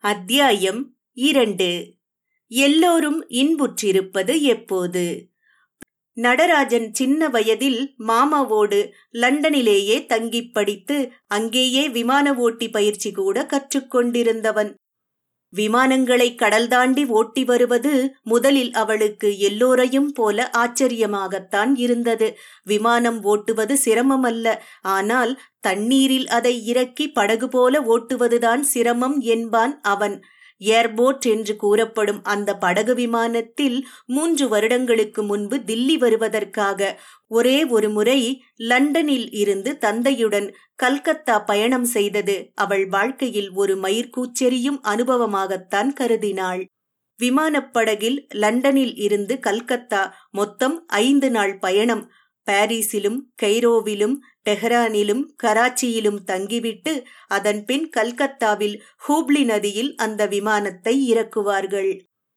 அத்தியாயம் இரண்டு எல்லோரும் இன்புற்றிருப்பது எப்போது நடராஜன் சின்ன வயதில் மாமாவோடு லண்டனிலேயே தங்கிப் படித்து அங்கேயே விமான ஓட்டி பயிற்சி கூட கற்றுக்கொண்டிருந்தவன் விமானங்களை கடல் தாண்டி ஓட்டி வருவது முதலில் அவளுக்கு எல்லோரையும் போல ஆச்சரியமாகத்தான் இருந்தது விமானம் ஓட்டுவது சிரமமல்ல ஆனால் தண்ணீரில் அதை இறக்கி படகு போல ஓட்டுவதுதான் சிரமம் என்பான் அவன் ஏர்போட் என்று கூறப்படும் அந்த படகு விமானத்தில் மூன்று வருடங்களுக்கு முன்பு தில்லி வருவதற்காக ஒரே ஒரு முறை லண்டனில் இருந்து தந்தையுடன் கல்கத்தா பயணம் செய்தது அவள் வாழ்க்கையில் ஒரு மயிர்கூச்செறியும் அனுபவமாகத்தான் கருதினாள் விமானப்படகில் லண்டனில் இருந்து கல்கத்தா மொத்தம் ஐந்து நாள் பயணம் பாரிஸிலும் கெய்ரோவிலும் டெஹ்ரானிலும் கராச்சியிலும் தங்கிவிட்டு அதன்பின் கல்கத்தாவில் ஹூப்ளி நதியில் அந்த விமானத்தை இறக்குவார்கள்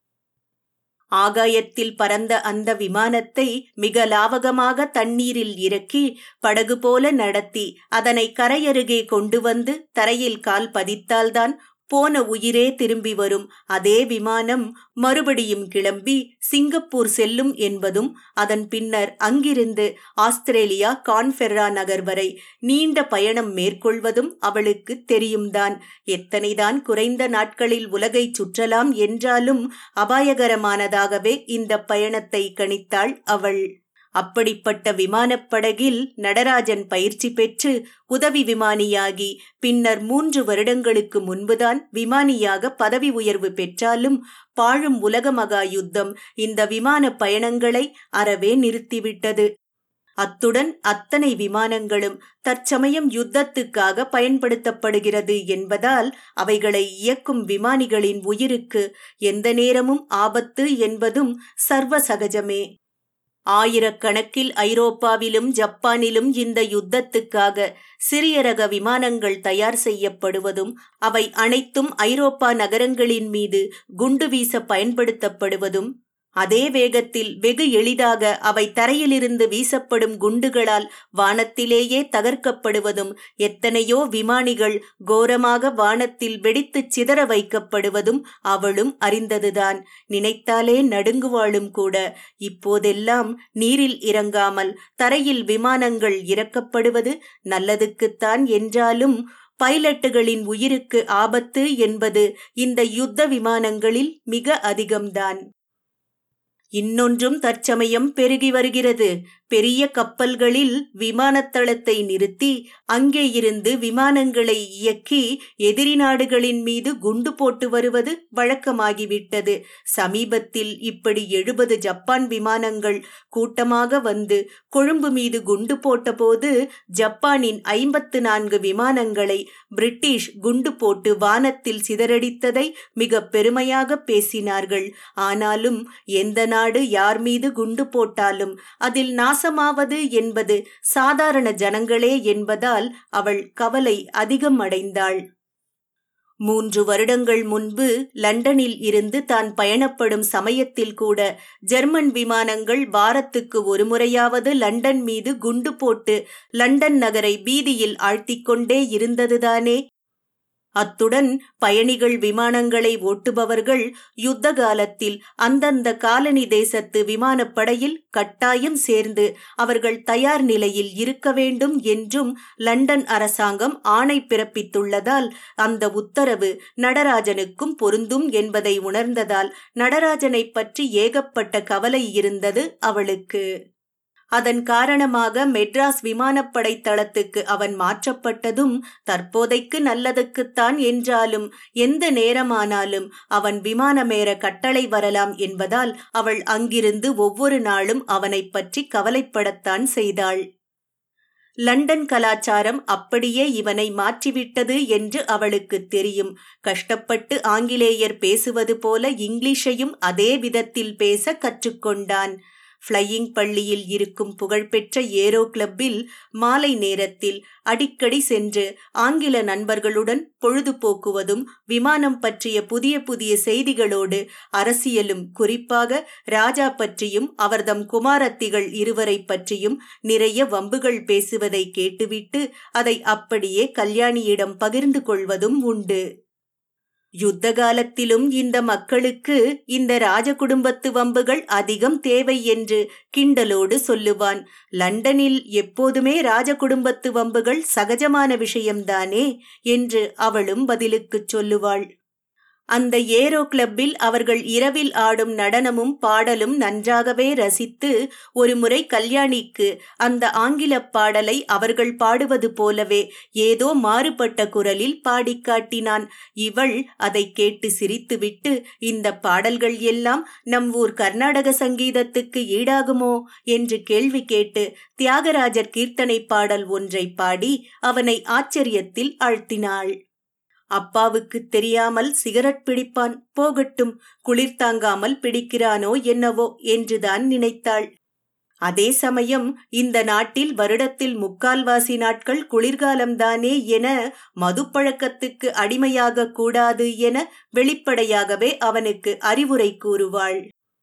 ஆகாயத்தில் பறந்த அந்த விமானத்தை மிக லாவகமாக தண்ணீரில் இறக்கி படகு போல நடத்தி அதனை கரையருகே கொண்டு வந்து தரையில் கால் பதித்தால்தான் போன உயிரே திரும்பி வரும் அதே விமானம் மறுபடியும் கிளம்பி சிங்கப்பூர் செல்லும் என்பதும் அதன் பின்னர் அங்கிருந்து ஆஸ்திரேலியா கான்ஃபெர்ரா நகர் வரை நீண்ட பயணம் மேற்கொள்வதும் அவளுக்கு தெரியும்தான் எத்தனைதான் குறைந்த நாட்களில் உலகை சுற்றலாம் என்றாலும் அபாயகரமானதாகவே இந்த பயணத்தை கணித்தாள் அவள் அப்படிப்பட்ட விமானப்படகில் நடராஜன் பயிற்சி பெற்று உதவி விமானியாகி பின்னர் மூன்று வருடங்களுக்கு முன்புதான் விமானியாக பதவி உயர்வு பெற்றாலும் பாழும் உலக மகா யுத்தம் இந்த விமான பயணங்களை அறவே நிறுத்திவிட்டது அத்துடன் அத்தனை விமானங்களும் தற்சமயம் யுத்தத்துக்காக பயன்படுத்தப்படுகிறது என்பதால் அவைகளை இயக்கும் விமானிகளின் உயிருக்கு எந்த நேரமும் ஆபத்து என்பதும் சர்வ சகஜமே ஆயிரக்கணக்கில் ஐரோப்பாவிலும் ஜப்பானிலும் இந்த யுத்தத்துக்காக சிறிய ரக விமானங்கள் தயார் செய்யப்படுவதும் அவை அனைத்தும் ஐரோப்பா நகரங்களின் மீது குண்டு வீச பயன்படுத்தப்படுவதும் அதே வேகத்தில் வெகு எளிதாக அவை தரையிலிருந்து வீசப்படும் குண்டுகளால் வானத்திலேயே தகர்க்கப்படுவதும் எத்தனையோ விமானிகள் கோரமாக வானத்தில் வெடித்துச் சிதற வைக்கப்படுவதும் அவளும் அறிந்ததுதான் நினைத்தாலே நடுங்குவாளும் கூட இப்போதெல்லாம் நீரில் இறங்காமல் தரையில் விமானங்கள் இறக்கப்படுவது நல்லதுக்குத்தான் என்றாலும் பைலட்டுகளின் உயிருக்கு ஆபத்து என்பது இந்த யுத்த விமானங்களில் மிக அதிகம்தான் இன்னொன்றும் தற்சமயம் பெருகி வருகிறது பெரிய கப்பல்களில் விமானத்தளத்தை நிறுத்தி அங்கே இருந்து விமானங்களை இயக்கி எதிரி நாடுகளின் மீது குண்டு போட்டு வருவது வழக்கமாகிவிட்டது சமீபத்தில் இப்படி எழுபது ஜப்பான் விமானங்கள் கூட்டமாக வந்து கொழும்பு மீது குண்டு போட்டபோது ஜப்பானின் ஐம்பத்து நான்கு விமானங்களை பிரிட்டிஷ் குண்டு போட்டு வானத்தில் சிதறடித்ததை மிக பெருமையாக பேசினார்கள் ஆனாலும் எந்த நாடு யார் மீது குண்டு போட்டாலும் அதில் நாசமாவது என்பது சாதாரண ஜனங்களே என்பதால் அவள் கவலை அதிகம் அடைந்தாள் மூன்று வருடங்கள் முன்பு லண்டனில் இருந்து தான் பயணப்படும் சமயத்தில் கூட ஜெர்மன் விமானங்கள் வாரத்துக்கு ஒரு முறையாவது லண்டன் மீது குண்டு போட்டு லண்டன் நகரை பீதியில் ஆழ்த்திக்கொண்டே இருந்ததுதானே அத்துடன் பயணிகள் விமானங்களை ஓட்டுபவர்கள் யுத்த காலத்தில் அந்தந்த காலனி தேசத்து விமானப்படையில் கட்டாயம் சேர்ந்து அவர்கள் தயார் நிலையில் இருக்க வேண்டும் என்றும் லண்டன் அரசாங்கம் ஆணை பிறப்பித்துள்ளதால் அந்த உத்தரவு நடராஜனுக்கும் பொருந்தும் என்பதை உணர்ந்ததால் நடராஜனை பற்றி ஏகப்பட்ட கவலை இருந்தது அவளுக்கு அதன் காரணமாக மெட்ராஸ் விமானப்படை தளத்துக்கு அவன் மாற்றப்பட்டதும் தற்போதைக்கு நல்லதுக்குத்தான் என்றாலும் எந்த நேரமானாலும் அவன் விமானமேற கட்டளை வரலாம் என்பதால் அவள் அங்கிருந்து ஒவ்வொரு நாளும் அவனைப் பற்றி கவலைப்படத்தான் செய்தாள் லண்டன் கலாச்சாரம் அப்படியே இவனை மாற்றிவிட்டது என்று அவளுக்கு தெரியும் கஷ்டப்பட்டு ஆங்கிலேயர் பேசுவது போல இங்கிலீஷையும் அதே விதத்தில் பேச கற்றுக்கொண்டான் ஃப்ளையிங் பள்ளியில் இருக்கும் புகழ்பெற்ற ஏரோ கிளப்பில் மாலை நேரத்தில் அடிக்கடி சென்று ஆங்கில நண்பர்களுடன் பொழுதுபோக்குவதும் விமானம் பற்றிய புதிய புதிய செய்திகளோடு அரசியலும் குறிப்பாக ராஜா பற்றியும் அவர்தம் குமாரத்திகள் இருவரை பற்றியும் நிறைய வம்புகள் பேசுவதை கேட்டுவிட்டு அதை அப்படியே கல்யாணியிடம் பகிர்ந்து கொள்வதும் உண்டு யுத்த காலத்திலும் இந்த மக்களுக்கு இந்த ராஜ குடும்பத்து வம்புகள் அதிகம் தேவை என்று கிண்டலோடு சொல்லுவான் லண்டனில் எப்போதுமே ராஜ குடும்பத்து வம்புகள் சகஜமான விஷயம்தானே என்று அவளும் பதிலுக்குச் சொல்லுவாள் அந்த ஏரோ கிளப்பில் அவர்கள் இரவில் ஆடும் நடனமும் பாடலும் நன்றாகவே ரசித்து ஒருமுறை கல்யாணிக்கு அந்த ஆங்கிலப் பாடலை அவர்கள் பாடுவது போலவே ஏதோ மாறுபட்ட குரலில் பாடிக் காட்டினான் இவள் அதை கேட்டு சிரித்துவிட்டு இந்த பாடல்கள் எல்லாம் நம் ஊர் கர்நாடக சங்கீதத்துக்கு ஈடாகுமோ என்று கேள்வி கேட்டு தியாகராஜர் கீர்த்தனை பாடல் ஒன்றை பாடி அவனை ஆச்சரியத்தில் ஆழ்த்தினாள் அப்பாவுக்கு தெரியாமல் சிகரெட் பிடிப்பான் போகட்டும் குளிர் தாங்காமல் பிடிக்கிறானோ என்னவோ என்றுதான் நினைத்தாள் அதே சமயம் இந்த நாட்டில் வருடத்தில் முக்கால்வாசி நாட்கள் குளிர்காலம்தானே என மதுப்பழக்கத்துக்கு அடிமையாக கூடாது என வெளிப்படையாகவே அவனுக்கு அறிவுரை கூறுவாள்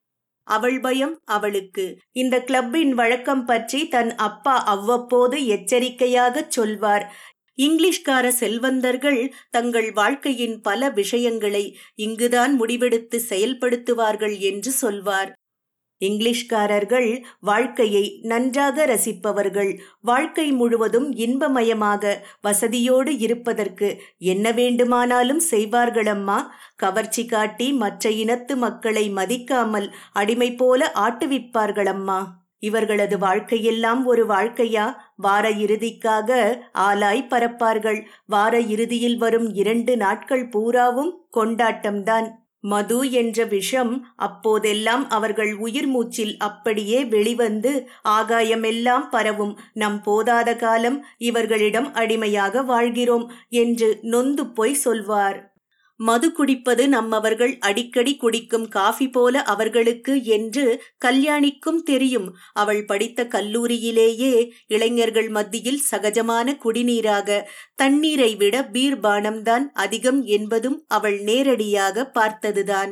அவள் பயம் அவளுக்கு இந்த கிளப்பின் வழக்கம் பற்றி தன் அப்பா அவ்வப்போது எச்சரிக்கையாகச் சொல்வார் இங்கிலீஷ்கார செல்வந்தர்கள் தங்கள் வாழ்க்கையின் பல விஷயங்களை இங்குதான் முடிவெடுத்து செயல்படுத்துவார்கள் என்று சொல்வார் இங்கிலீஷ்காரர்கள் வாழ்க்கையை நன்றாக ரசிப்பவர்கள் வாழ்க்கை முழுவதும் இன்பமயமாக வசதியோடு இருப்பதற்கு என்ன வேண்டுமானாலும் செய்வார்களம்மா கவர்ச்சி காட்டி மற்ற இனத்து மக்களை மதிக்காமல் அடிமை போல ஆட்டுவிப்பார்களம்மா இவர்களது வாழ்க்கையெல்லாம் ஒரு வாழ்க்கையா வார இறுதிக்காக ஆலாய் பரப்பார்கள் வார இறுதியில் வரும் இரண்டு நாட்கள் பூராவும் கொண்டாட்டம்தான் மது என்ற விஷம் அப்போதெல்லாம் அவர்கள் உயிர் மூச்சில் அப்படியே வெளிவந்து ஆகாயமெல்லாம் பரவும் நம் போதாத காலம் இவர்களிடம் அடிமையாக வாழ்கிறோம் என்று நொந்து போய் சொல்வார் மது குடிப்பது நம்மவர்கள் அடிக்கடி குடிக்கும் காஃபி போல அவர்களுக்கு என்று கல்யாணிக்கும் தெரியும் அவள் படித்த கல்லூரியிலேயே இளைஞர்கள் மத்தியில் சகஜமான குடிநீராக தண்ணீரை விட பீர் பானம்தான் அதிகம் என்பதும் அவள் நேரடியாக பார்த்ததுதான்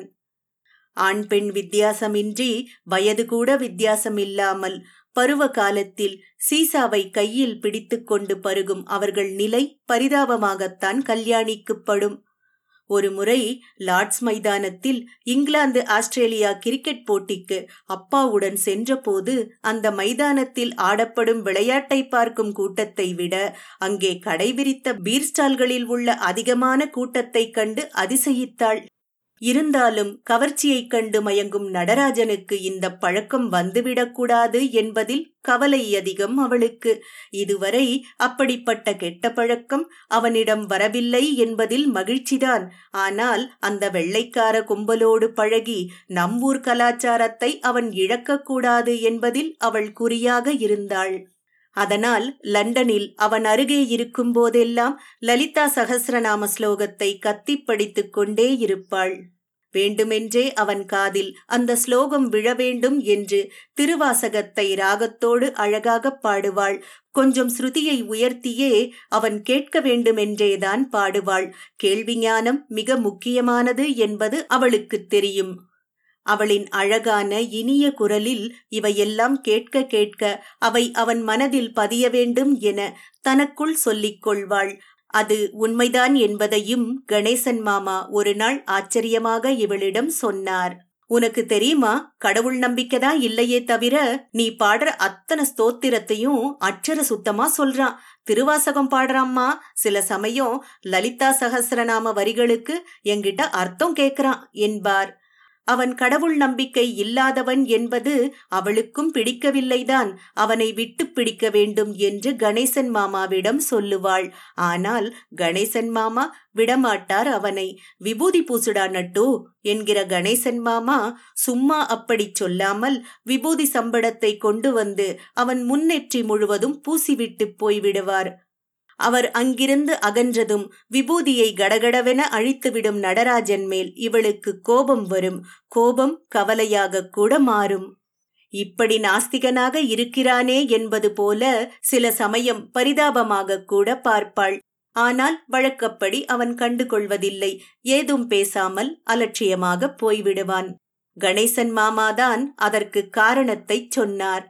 ஆண் பெண் வித்தியாசமின்றி வயது கூட வித்தியாசமில்லாமல் பருவ காலத்தில் சீசாவை கையில் பிடித்துக்கொண்டு பருகும் அவர்கள் நிலை பரிதாபமாகத்தான் கல்யாணிக்குப்படும் ஒரு முறை லார்ட்ஸ் மைதானத்தில் இங்கிலாந்து ஆஸ்திரேலியா கிரிக்கெட் போட்டிக்கு அப்பாவுடன் சென்றபோது அந்த மைதானத்தில் ஆடப்படும் விளையாட்டை பார்க்கும் கூட்டத்தை விட அங்கே கடைவிரித்த பீர் ஸ்டால்களில் உள்ள அதிகமான கூட்டத்தைக் கண்டு அதிசயித்தாள் இருந்தாலும் கவர்ச்சியைக் கண்டு மயங்கும் நடராஜனுக்கு இந்த பழக்கம் வந்துவிடக்கூடாது என்பதில் கவலை அதிகம் அவளுக்கு இதுவரை அப்படிப்பட்ட கெட்ட பழக்கம் அவனிடம் வரவில்லை என்பதில் மகிழ்ச்சிதான் ஆனால் அந்த வெள்ளைக்கார கும்பலோடு பழகி நம்மூர் கலாச்சாரத்தை அவன் இழக்கக்கூடாது என்பதில் அவள் குறியாக இருந்தாள் அதனால் லண்டனில் அவன் அருகே இருக்கும் போதெல்லாம் லலிதா சகசிரநாம ஸ்லோகத்தை கத்திப் படித்துக் கொண்டே இருப்பாள் வேண்டுமென்றே அவன் காதில் அந்த ஸ்லோகம் விழ வேண்டும் என்று திருவாசகத்தை ராகத்தோடு அழகாகப் பாடுவாள் கொஞ்சம் ஸ்ருதியை உயர்த்தியே அவன் கேட்க வேண்டுமென்றேதான் பாடுவாள் கேள்வி ஞானம் மிக முக்கியமானது என்பது அவளுக்குத் தெரியும் அவளின் அழகான இனிய குரலில் இவையெல்லாம் கேட்க கேட்க அவை அவன் மனதில் பதிய வேண்டும் என தனக்குள் சொல்லிக் கொள்வாள் அது உண்மைதான் என்பதையும் கணேசன் மாமா ஒரு நாள் ஆச்சரியமாக இவளிடம் சொன்னார் உனக்கு தெரியுமா கடவுள் நம்பிக்கைதான் இல்லையே தவிர நீ பாடுற அத்தனை ஸ்தோத்திரத்தையும் அச்சர சுத்தமா சொல்றான் திருவாசகம் பாடுறாம்மா சில சமயம் லலிதா சகசிரநாம வரிகளுக்கு என்கிட்ட அர்த்தம் கேக்குறான் என்பார் அவன் கடவுள் நம்பிக்கை இல்லாதவன் என்பது அவளுக்கும் பிடிக்கவில்லைதான் அவனை விட்டு பிடிக்க வேண்டும் என்று கணேசன் மாமாவிடம் சொல்லுவாள் ஆனால் கணேசன் மாமா விடமாட்டார் அவனை விபூதி பூசுடா நட்டு என்கிற கணேசன் மாமா சும்மா அப்படி சொல்லாமல் விபூதி சம்படத்தை கொண்டு வந்து அவன் முன்னெற்றி முழுவதும் பூசிவிட்டு போய்விடுவார் அவர் அங்கிருந்து அகன்றதும் விபூதியை கடகடவென அழித்துவிடும் நடராஜன் மேல் இவளுக்கு கோபம் வரும் கோபம் கவலையாக கூட மாறும் இப்படி நாஸ்திகனாக இருக்கிறானே என்பது போல சில சமயம் பரிதாபமாக கூட பார்ப்பாள் ஆனால் வழக்கப்படி அவன் கண்டு கொள்வதில்லை ஏதும் பேசாமல் அலட்சியமாக போய்விடுவான் கணேசன் மாமாதான் அதற்கு காரணத்தைச் சொன்னார்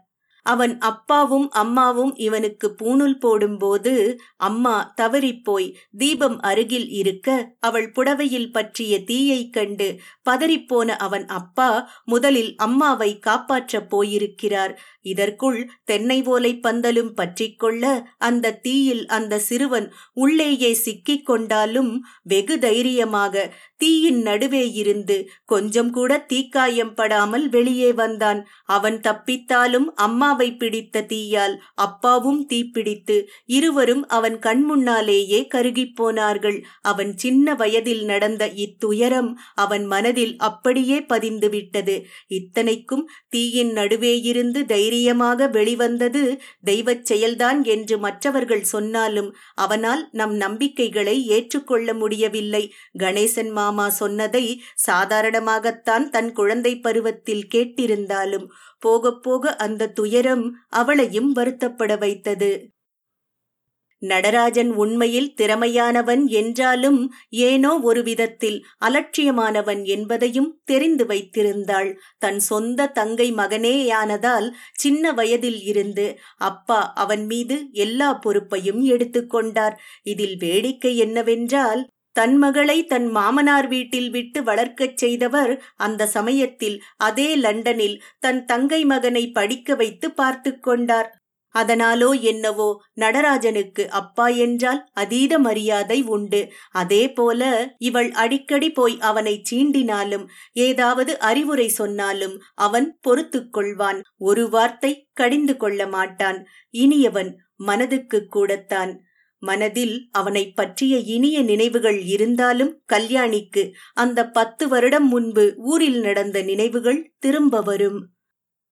அவன் அப்பாவும் அம்மாவும் இவனுக்கு பூணூல் போடும்போது அம்மா தவறிப்போய் தீபம் அருகில் இருக்க அவள் புடவையில் பற்றிய தீயைக் கண்டு பதறிப்போன அவன் அப்பா முதலில் அம்மாவை காப்பாற்றப் போயிருக்கிறார் இதற்குள் தென்னை ஓலை பந்தலும் பற்றிக்கொள்ள அந்த தீயில் அந்த சிறுவன் உள்ளேயே சிக்கிக் கொண்டாலும் வெகு தைரியமாக தீயின் நடுவே இருந்து கொஞ்சம் கூட தீக்காயம் படாமல் வெளியே வந்தான் அவன் தப்பித்தாலும் அம்மாவை பிடித்த தீயால் அப்பாவும் தீப்பிடித்து இருவரும் அவன் கண்முன்னாலேயே கருகிப் போனார்கள் அவன் சின்ன வயதில் நடந்த இத்துயரம் அவன் மனதில் அப்படியே பதிந்துவிட்டது இத்தனைக்கும் தீயின் நடுவே இருந்து தைரியமாக வெளிவந்தது தெய்வச் செயல்தான் என்று மற்றவர்கள் சொன்னாலும் அவனால் நம் நம்பிக்கைகளை ஏற்றுக்கொள்ள முடியவில்லை கணேசன் மாமா சொன்னதை சாதாரணமாகத்தான் தன் குழந்தை பருவத்தில் கேட்டிருந்தாலும் போகப் போக அந்த துயரம் அவளையும் வருத்தப்பட வைத்தது நடராஜன் உண்மையில் திறமையானவன் என்றாலும் ஏனோ ஒரு விதத்தில் அலட்சியமானவன் என்பதையும் தெரிந்து வைத்திருந்தாள் தன் சொந்த தங்கை மகனேயானதால் சின்ன வயதில் இருந்து அப்பா அவன் மீது எல்லா பொறுப்பையும் எடுத்துக்கொண்டார் இதில் வேடிக்கை என்னவென்றால் தன் மகளை தன் மாமனார் வீட்டில் விட்டு வளர்க்கச் செய்தவர் அந்த சமயத்தில் அதே லண்டனில் தன் தங்கை மகனை படிக்க வைத்து பார்த்து கொண்டார் அதனாலோ என்னவோ நடராஜனுக்கு அப்பா என்றால் அதீத மரியாதை உண்டு அதே போல இவள் அடிக்கடி போய் அவனை சீண்டினாலும் ஏதாவது அறிவுரை சொன்னாலும் அவன் பொறுத்து கொள்வான் ஒரு வார்த்தை கடிந்து கொள்ள மாட்டான் இனியவன் மனதுக்கு கூடத்தான் மனதில் அவனைப் பற்றிய இனிய நினைவுகள் இருந்தாலும் கல்யாணிக்கு அந்த பத்து வருடம் முன்பு ஊரில் நடந்த நினைவுகள் திரும்ப வரும்